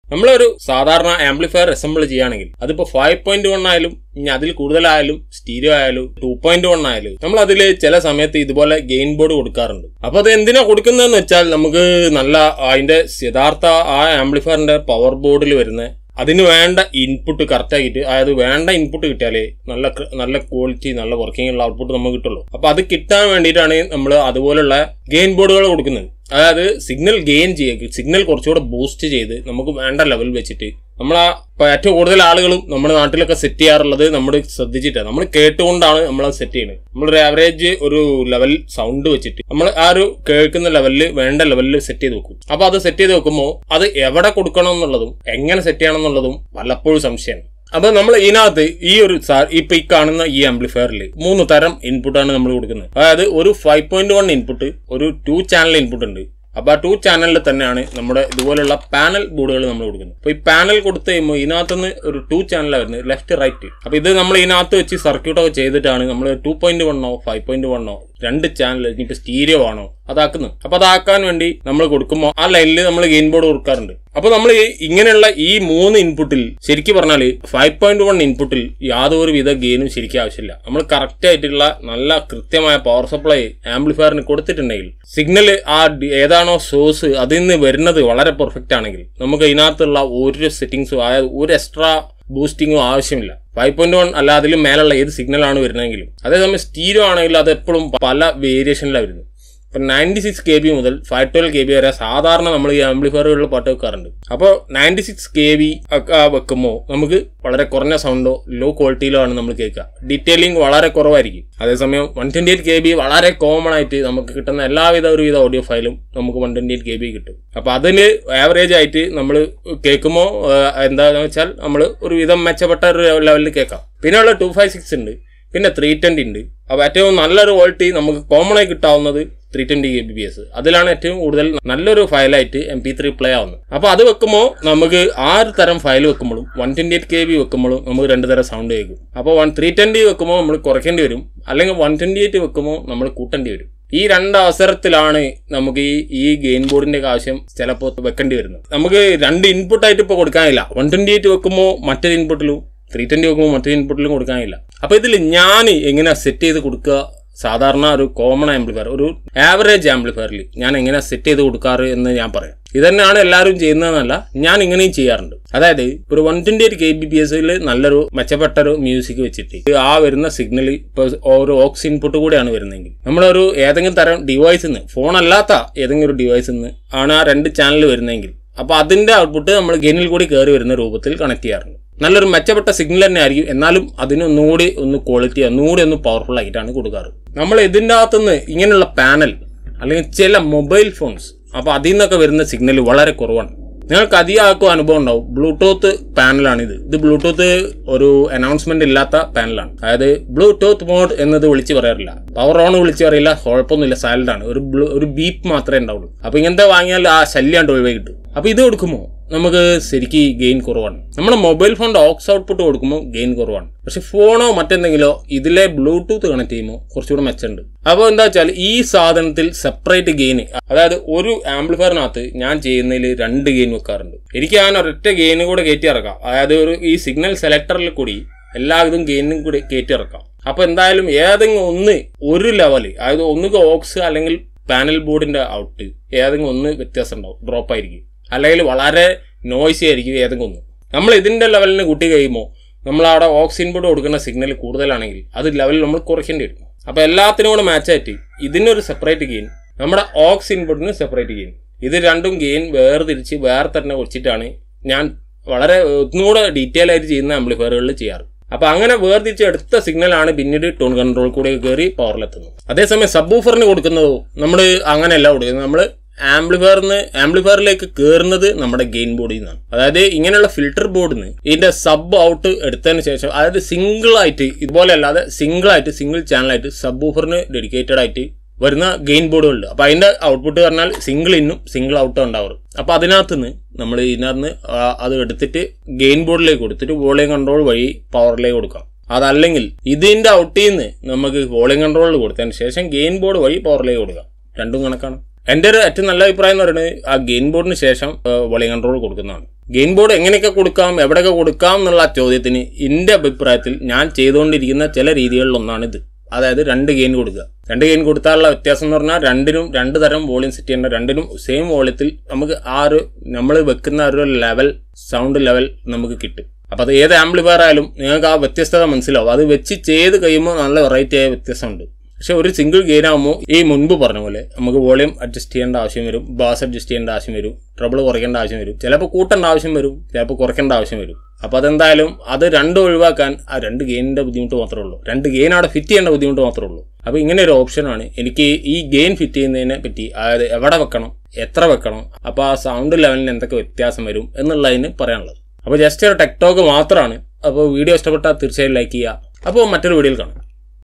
നമ്മളൊരു സാധാരണ amplifier assemble ചെയ്യുകയാണെങ്കിൽ അതിപ്പോ ഫൈവ് പോയിന്റ് വൺ ആയാലും ഇനി അതിൽ കൂടുതലായാലും സ്റ്റീരിയോ ആയാലും ടു പോയിന്റ് വൺ ആയാലും നമ്മൾ അതിൽ ചില സമയത്ത് ഇതുപോലെ ഗെയിൻ ബോർഡ് കൊടുക്കാറുണ്ട് അപ്പൊ അത് എന്തിനാ കൊടുക്കുന്നതെന്ന് വെച്ചാൽ നമുക്ക് നല്ല അതിന്റെ യഥാർത്ഥ ആ ആംപ്ലിഫയറിന്റെ പവർ ബോർഡിൽ വരുന്ന അതിന് വേണ്ട ഇൻപുട്ട് കറക്റ്റ് ആക്കിയിട്ട് അതായത് വേണ്ട ഇൻപുട്ട് കിട്ടിയാലേ നല്ല ക- നല്ല ക്വാളിറ്റി നല്ല വർക്കിംഗ് ഉള്ള ഔട്ട്പുട്ട് നമുക്ക് കിട്ടുള്ളൂ അപ്പൊ അത് കിട്ടാൻ വേണ്ടിയിട്ടാണ് നമ്മൾ അതുപോലുള്ള ഗെയിൻ ബോർഡുകൾ കൊടുക്കുന്നത് അതായത് സിഗ്നൽ ഗെയിൻ ചെയ്യുക സിഗ്നൽ കുറച്ചുകൂടെ ബൂസ്റ്റ് ചെയ്ത് നമുക്ക് വേണ്ട ലെവൽ വെച്ചിട്ട് നമ്മൾ ആ ഇപ്പൊ ഏറ്റവും കൂടുതൽ ആളുകളും നമ്മുടെ നാട്ടിലൊക്കെ സെറ്റ് ചെയ്യാറുള്ളത് നമ്മൾ ശ്രദ്ധിച്ചിട്ടാണ് നമ്മൾ കേട്ടുകൊണ്ടാണ് നമ്മൾ സെറ്റ് ചെയ്യുന്നത് നമ്മളൊരു ആവറേജ് ഒരു ലെവൽ സൗണ്ട് വെച്ചിട്ട് നമ്മൾ ആ ഒരു കേൾക്കുന്ന ലെവലിൽ വേണ്ട ലെവലിൽ സെറ്റ് ചെയ്ത് വെക്കും അപ്പൊ അത് സെറ്റ് ചെയ്ത് വെക്കുമ്പോൾ അത് എവിടെ കൊടുക്കണം എന്നുള്ളതും എങ്ങനെ സെറ്റ് ചെയ്യണം എന്നുള്ളതും പലപ്പോഴും സംശയമാണ് അപ്പൊ നമ്മൾ ഇതിനകത്ത് ഈ ഒരു സാ- ഇപ്പൊ ഈ കാണുന്ന ഈ ആംപ്ലിഫയറിൽ മൂന്ന് തരം ഇൻപുട്ടാണ് നമ്മൾ കൊടുക്കുന്നത് അതായത് ഒരു ഫൈവ് പോയിന്റ് വൺ ഇൻപുട്ട് ഒരു ടു ചാനൽ ഇൻപുട്ട് ഉണ്ട് അപ്പൊ ആ ടു ചാനലിൽ തന്നെയാണ് നമ്മുടെ ഇതുപോലുള്ള പാനൽ ബോർഡുകൾ നമ്മൾ കൊടുക്കുന്നത് അപ്പൊ ഈ പാനൽ കൊടുത്തു കഴിയുമ്പോൾ ഇതിനകത്തുനിന്ന് ഒരു ടു ചാനലാണ് വരുന്നത് ലെഫ്റ്റ് റൈറ്റ് അപ്പൊ ഇത് നമ്മൾ ഇതിനകത്ത് വെച്ച് സർക്യൂട്ട് ഒക്കെ ചെയ്തിട്ടാണ് നമ്മൾ ടു പോയിന്റ് വണ്ണോ ഫൈവ് പോയിന്റ് വണ്ണോ രണ്ട് ചാനൽ ഇനിയിപ്പോ സ്റ്റീരിയോ ആണോ അതാക്കുന്നത് അപ്പൊ അതാക്കാൻ വേണ്ടി നമ്മൾ കൊടുക്കുമ്പോൾ ആ ലൈനിൽ നമ്മൾ ഗെയിൻ ബോർഡ് കൊടുക്കാറുണ്ട് അപ്പൊ നമ്മൾ ഈ ഇങ്ങനെയുള്ള ഈ മൂന്ന് ഇൻപുട്ടിൽ ശരിക്കും പറഞ്ഞാൽ ഫൈവ് പോയിന്റ് വൺ ഇൻപുട്ടിൽ യാതൊരു വിധ ഗെയിനും ശരിക്കും ആവശ്യമില്ല നമ്മൾ കറക്റ്റ് ആയിട്ടുള്ള നല്ല കൃത്യമായ പവർ സപ്ലൈ ആംപ്ലിഫയറിന് കൊടുത്തിട്ടുണ്ടെങ്കിൽ സിഗ്നൽ ആ ഡി- ഏതാണോ സോഴ്സ് അതിൽ നിന്ന് വരുന്നത് വളരെ പെർഫെക്റ്റ് ആണെങ്കിൽ നമുക്ക് ഇതിനകത്തുള്ള ഒരു സെറ്റിങ്സും അതായത് ഒരു എക്സ്ട്രാ ബൂസ്റ്റിങ്ങോ ആവശ്യമില്ല ഫൈവ് പോയിന്റ് വൺ അല്ല അതിലും മേലുള്ള ഏത് സിഗ്നലാണ് വരുന്നതെങ്കിലും അതേസമയം സ്റ്റീരിയോ ആണെങ്കിൽ അത് എപ്പോഴും പല വേരിയേഷനിലാണ് വരുന്നത് ഇപ്പം നയൻറ്റി സിക്സ് കെ ബി മുതൽ ഫൈവ് ട്വൽവ് കെ ബി വരെ സാധാരണ നമ്മൾ ഈ ആംപ്ലിഫയറുകളിൽ പാട്ട് വെക്കാറുണ്ട് അപ്പോൾ നയൻറ്റി സിക്സ് കെ ബി ഒക്കെ വെക്കുമ്പോൾ നമുക്ക് വളരെ കുറഞ്ഞ സൗണ്ടോ ലോ ക്വാളിറ്റിയിലോ ആണ് നമ്മൾ കേൾക്കുക ഡീറ്റെയിലിംഗ് വളരെ കുറവായിരിക്കും അതേസമയം one twenty eight K B വളരെ കോമൺ ആയിട്ട് നമുക്ക് കിട്ടുന്ന എല്ലാവിധ ഒരുവിധ ഓഡിയോ ഫയലും നമുക്ക് one twenty eight K B കിട്ടും അപ്പോൾ അതിന് ആവറേജ് ആയിട്ട് നമ്മൾ കേൾക്കുമ്പോൾ എന്താണെന്ന് വെച്ചാൽ നമ്മൾ ഒരു വിധം മെച്ചപ്പെട്ട ഒരു ലെവലിൽ കേൾക്കാം പിന്നെ ഉള്ള ടു ഫൈവ് സിക്സ് ഉണ്ട് പിന്നെ ത്രീ ട്വൻറ്റി ഉണ്ട് അപ്പോൾ ഏറ്റവും നല്ലൊരു ക്വാളിറ്റി നമുക്ക് കോമൺ ആയി കിട്ടാവുന്നത് three twenty K B B S അതിലാണ് ഏറ്റവും കൂടുതൽ നല്ലൊരു ഫയലായിട്ട് എം പി ത്രീ പ്ലേ ആവുന്നത് അപ്പോൾ അത് വെക്കുമ്പോൾ നമുക്ക് ആ ഒരു തരം ഫയൽ വെക്കുമ്പോഴും one twenty eight K B വെക്കുമ്പോഴും നമുക്ക് രണ്ട് തരം സൗണ്ട് കേൾക്കും അപ്പോൾ വൺ ത്രീ ട്വൻറ്റി വെക്കുമ്പോൾ നമ്മൾ കുറയ്ക്കേണ്ടി വരും അല്ലെങ്കിൽ വൺ ട്വൻറ്റി എയ്റ്റ് വെക്കുമ്പോൾ നമ്മൾ കൂട്ടേണ്ടി വരും ഈ രണ്ട് അവസരത്തിലാണ് നമുക്ക് ഈ ഈ ഗെയിൻ ബോർഡിന്റെ ഒക്കെ ആവശ്യം ചിലപ്പോൾ വെക്കേണ്ടി വരുന്നത് നമുക്ക് രണ്ട് ഇൻപുട്ട് ആയിട്ട് ഇപ്പോൾ കൊടുക്കാനില്ല വൺ ട്വൻറ്റി എയ്റ്റ് വെക്കുമ്പോൾ മറ്റൊരു ഇൻപുട്ടിലും ത്രീ ട്വൻറ്റി വെക്കുമ്പോൾ മറ്റൊരു ഇൻപുട്ടിലും കൊടുക്കാനില്ല അപ്പോൾ ഇതിൽ ഞാൻ എങ്ങനെ സെറ്റ് ചെയ്ത് കൊടുക്കുക സാധാരണ ഒരു കോമൺ ആംപ്ലിഫയർ ഒരു ആവറേജ് ആംപ്ലിഫയറിൽ ഞാൻ എങ്ങനെ സെറ്റ് ചെയ്ത് കൊടുക്കാറ് എന്ന് ഞാൻ പറയാം ഇതന്നെയാണ് എല്ലാവരും ചെയ്യുന്നതെന്നല്ല ഞാൻ ഇങ്ങനെയും ചെയ്യാറുണ്ട് അതായത് ഒരു one twenty eight K B P എസിൽ നല്ലൊരു മെച്ചപ്പെട്ട ഒരു മ്യൂസിക് വെച്ചിട്ട് ആ വരുന്ന സിഗ്നൽ ഇപ്പൊ ഒരു ഓക്സ് ഇൻപുട്ട് കൂടെയാണ് വരുന്നതെങ്കിൽ നമ്മളൊരു ഏതെങ്കിലും തരം ഡിവൈസിൽ നിന്ന് ഫോൺ അല്ലാത്ത ഏതെങ്കിലും ഒരു ഡിവൈസിൽ നിന്ന് ആണ് ആ രണ്ട് ചാനൽ വരുന്നതെങ്കിൽ അപ്പൊ അതിന്റെ ഔട്ട്പുട്ട് നമ്മൾ ഗെയിനിൽ കൂടി കയറി വരുന്ന രൂപത്തിൽ കണക്ട് ചെയ്യാറുണ്ട് നല്ലൊരു മെച്ചപ്പെട്ട സിഗ്നൽ തന്നെ ആയിരിക്കും എന്നാലും അതിന് ഒന്നുകൂടി ഒന്ന് ക്വാളിറ്റി ഒന്നുകൂടി ഒന്ന് പവർഫുൾ ആയിട്ടാണ് കൊടുക്കാറ് നമ്മൾ ഇതിൻ്റെ അകത്തുനിന്ന് ഇങ്ങനെയുള്ള പാനൽ അല്ലെങ്കിൽ ചില മൊബൈൽ ഫോൺസ് അപ്പോൾ അതിൽ നിന്നൊക്കെ വരുന്ന സിഗ്നൽ വളരെ കുറവാണ് നിങ്ങൾക്ക് അധികം ആർക്കും അനുഭവം ഉണ്ടാവും ബ്ലൂടൂത്ത് പാനലാണ് ഇത് ഇത് ബ്ലൂടൂത്ത് ഒരു അനൗൺസ്മെന്റ് ഇല്ലാത്ത പാനലാണ് അതായത് ബ്ലൂടൂത്ത് മോഡ് എന്നത് വിളിച്ച് പറയാറില്ല പവർ ഓൺ വിളിച്ച് പറയില്ല കുഴപ്പമൊന്നുമില്ല സൈലന്റ് ആണ് ഒരു ബ്ലൂ ഒരു ബീപ്പ് മാത്രമേ ഉണ്ടാവുള്ളൂ അപ്പൊ ഇങ്ങനത്തെ വാങ്ങിയാൽ ആ ശല്യാണ്ട് ഒഴിവായി കിട്ടും അപ്പൊ ഇത് കൊടുക്കുമോ നമുക്ക് ശരിക്ക് ഗെയിൻ കുറവാണ് നമ്മുടെ മൊബൈൽ ഫോണിന്റെ ഓക്സ് ഔട്ട്പുട്ട് കൊടുക്കുമ്പോൾ ഗെയിൻ കുറവാണ് പക്ഷെ ഫോണോ മറ്റെന്തെങ്കിലോ ഇതിലെ ബ്ലൂടൂത്ത് കണക്ട് ചെയ്യുമ്പോൾ കുറച്ചുകൂടെ മെച്ചമുണ്ട് അപ്പോൾ എന്താ വെച്ചാൽ ഈ സാധനത്തിൽ സെപ്പറേറ്റ് ഗെയിൻ അതായത് ഒരു ആംപ്ലിഫയറിനകത്ത് ഞാൻ ചെയ്യുന്നതിൽ രണ്ട് ഗെയിൻ വെക്കാറുണ്ട് എനിക്ക് ഞാൻ ഒരൊറ്റ ഗെയിൻ കൂടെ കയറ്റി ഇറക്കാം അതായത് ഒരു ഈ സിഗ്നൽ സെലക്ടറിൽ കൂടി എല്ലാവിധം ഗെയിനും കൂടി കയറ്റി ഇറക്കാം അപ്പൊ എന്തായാലും ഏതെങ്കിലും ഒന്ന് ഒരു ലെവല് അതായത് ഒന്നുകിൽ ഓക്സ് അല്ലെങ്കിൽ പാനൽ ബോർഡിന്റെ ഔട്ട് ഏതെങ്കിലും ഒന്ന് വ്യത്യാസം ഉണ്ടാവും ഡ്രോപ്പ് ആയിരിക്കും അല്ലെങ്കിൽ വളരെ നോയ്സി ആയിരിക്കും ഏതെങ്കിലും ഒന്ന് നമ്മൾ ഇതിന്റെ ലെവലിന് കൂട്ടി കഴിയുമ്പോൾ നമ്മൾ അവിടെ ഓക്സ് ഇൻപുട്ട് കൊടുക്കുന്ന സിഗ്നൽ കൂടുതലാണെങ്കിൽ അത് ലെവൽ നമ്മൾ കുറയ്ക്കേണ്ടി വരും അപ്പോൾ എല്ലാത്തിനും കൂടെ മാച്ചായിട്ട് ഇതിനൊരു സെപ്പറേറ്റ് ഗെയിൻ നമ്മുടെ ഓക്സ് ഇൻപുട്ടിന് സെപ്പറേറ്റ് ഗെയിൻ ഇത് രണ്ടും ഗെയിൻ വേർതിരിച്ച് വേറെ തന്നെ വെച്ചിട്ടാണ് ഞാൻ വളരെ ഒന്നുകൂടെ ഡീറ്റെയിൽ ആയിട്ട് ചെയ്യുന്ന ആംപ്ലിഫയറുകളിൽ ചെയ്യാറ് അപ്പൊ അങ്ങനെ വേർതിരിച്ച് എടുത്ത സിഗ്നലാണ് പിന്നീട് ടോൺ കൺട്രോൾ കൂടെ കയറി പവറിലെത്തുന്നത് അതേസമയം സബ് ഊഫറിന് കൊടുക്കുന്നതോ നമ്മൾ അങ്ങനെയല്ല കൊടുക്കുന്നത് നമ്മൾ ആംപ്ലിഫയറിന് ആംപ്ലിഫയറിലേക്ക് കയറുന്നത് നമ്മുടെ ഗെയിൻ ബോർഡിൽ നിന്നാണ് അതായത് ഇങ്ങനെയുള്ള ഫിൽട്ടർ ബോർഡിൽ നിന്ന് ഇതിന്റെ സബ് ഔട്ട് എടുത്തതിന് ശേഷം അതായത് സിംഗിൾ ആയിട്ട് ഇതുപോലെ അല്ലാതെ സിംഗിൾ ആയിട്ട് സിംഗിൾ ചാനലായിട്ട് സബ് ഊഫറിന് ഡെഡിക്കേറ്റഡ് ആയിട്ട് വരുന്ന ഗെയിൻ ബോർഡുകളുണ്ട് അപ്പൊ അതിന്റെ ഔട്ട്പുട്ട് പറഞ്ഞാൽ സിംഗിൾ ഇന്നും സിംഗിൾ ഔട്ടും ഉണ്ടാവാറ് അപ്പൊ അതിനകത്ത് നിന്ന് നമ്മൾ ഇതിനകത്ത് അത് എടുത്തിട്ട് ഗെയിൻ ബോർഡിലേക്ക് കൊടുത്തിട്ട് വോളിയം കൺട്രോൾ വഴി പവറിലേക്ക് കൊടുക്കാം അതല്ലെങ്കിൽ ഇതിന്റെ ഔട്ടിൽ നിന്ന് നമുക്ക് വോളിയം കൺട്രോളിൽ കൊടുത്തതിന് ശേഷം ഗെയിൻ ബോർഡ് വഴി പവറിലേക്ക് കൊടുക്കാം രണ്ടും കണക്കാണ് എൻ്റെ ഒരു ഏറ്റവും നല്ല അഭിപ്രായം എന്ന് പറയുന്നത് ആ ഗെയിൻ ബോർഡിന് ശേഷം വോളിയം കൺട്രോൾ കൊടുക്കുന്നതാണ് ഗെയിൻ ബോർഡ് എങ്ങനെയൊക്കെ കൊടുക്കാം എവിടെയൊക്കെ കൊടുക്കാം എന്നുള്ള ആ ചോദ്യത്തിന് എൻ്റെ അഭിപ്രായത്തിൽ ഞാൻ ചെയ്തുകൊണ്ടിരിക്കുന്ന ചില രീതികളിലൊന്നാണ് ഇത് അതായത് രണ്ട് ഗെയിൻ കൊടുക്കുക രണ്ട് ഗെയിൻ കൊടുത്താലുള്ള വ്യത്യാസം എന്ന് പറഞ്ഞാൽ രണ്ടിനും രണ്ട് തരം വോളിയം സെറ്റ് ചെയ്യേണ്ട രണ്ടിനും സെയിം വോളിയത്തിൽ നമുക്ക് ആ ഒരു നമ്മൾ വെക്കുന്ന ഒരു ലെവൽ സൗണ്ട് ലെവൽ നമുക്ക് കിട്ടും അപ്പോൾ അത് ഏത് ആംപ്ലിഫയർ ആയാലും നിങ്ങൾക്ക് ആ വ്യത്യസ്തത മനസ്സിലാവും അത് വെച്ച് ചെയ്ത് കഴിയുമ്പോൾ നല്ല വെറൈറ്റി ആയ വ്യത്യാസമുണ്ട് പക്ഷെ ഒരു സിംഗിൾ ഗെയിൻ ആകുമ്പോൾ ഈ മുൻപ് പറഞ്ഞ പോലെ നമുക്ക് വോളിയം അഡ്ജസ്റ്റ് ചെയ്യേണ്ട ആവശ്യം വരും ബാസ് അഡ്ജസ്റ്റ് ചെയ്യേണ്ട ആവശ്യം വരും ട്രബിൾ കുറയ്ക്കേണ്ട ആവശ്യം വരും ചിലപ്പോൾ കൂട്ടേണ്ട ആവശ്യം വരും ചിലപ്പോൾ കുറയ്ക്കേണ്ട ആവശ്യം വരും അപ്പോൾ അതെന്തായാലും അത് രണ്ടും ഒഴിവാക്കാൻ ആ രണ്ട് ഗെയിനിൻ്റെ ബുദ്ധിമുട്ട് മാത്രമേ ഉള്ളൂ രണ്ട് ഗെയിൻ അവിടെ ഫിറ്റ് ചെയ്യേണ്ട ബുദ്ധിമുട്ട് മാത്രമേ ഉള്ളൂ അപ്പോൾ ഇങ്ങനെ ഒരു ഓപ്ഷനാണ് എനിക്ക് ഈ ഗെയിൻ ഫിറ്റ് ചെയ്യുന്നതിനെ പറ്റി അതായത് എവിടെ വെക്കണം എത്ര വെക്കണം അപ്പോൾ ആ സൗണ്ട് ലെവലിന് എന്തൊക്കെ വ്യത്യാസം വരും എന്നുള്ളതിന് പറയാനുള്ളത് അപ്പോൾ ജസ്റ്റ് ഒരു ടെക്ടോക്ക് മാത്രമാണ് അപ്പോൾ വീഡിയോ ഇഷ്ടപ്പെട്ടാൽ തീർച്ചയായും ലൈക്ക് ചെയ്യുക അപ്പോൾ മറ്റൊരു വീഡിയോയിൽ കാണാം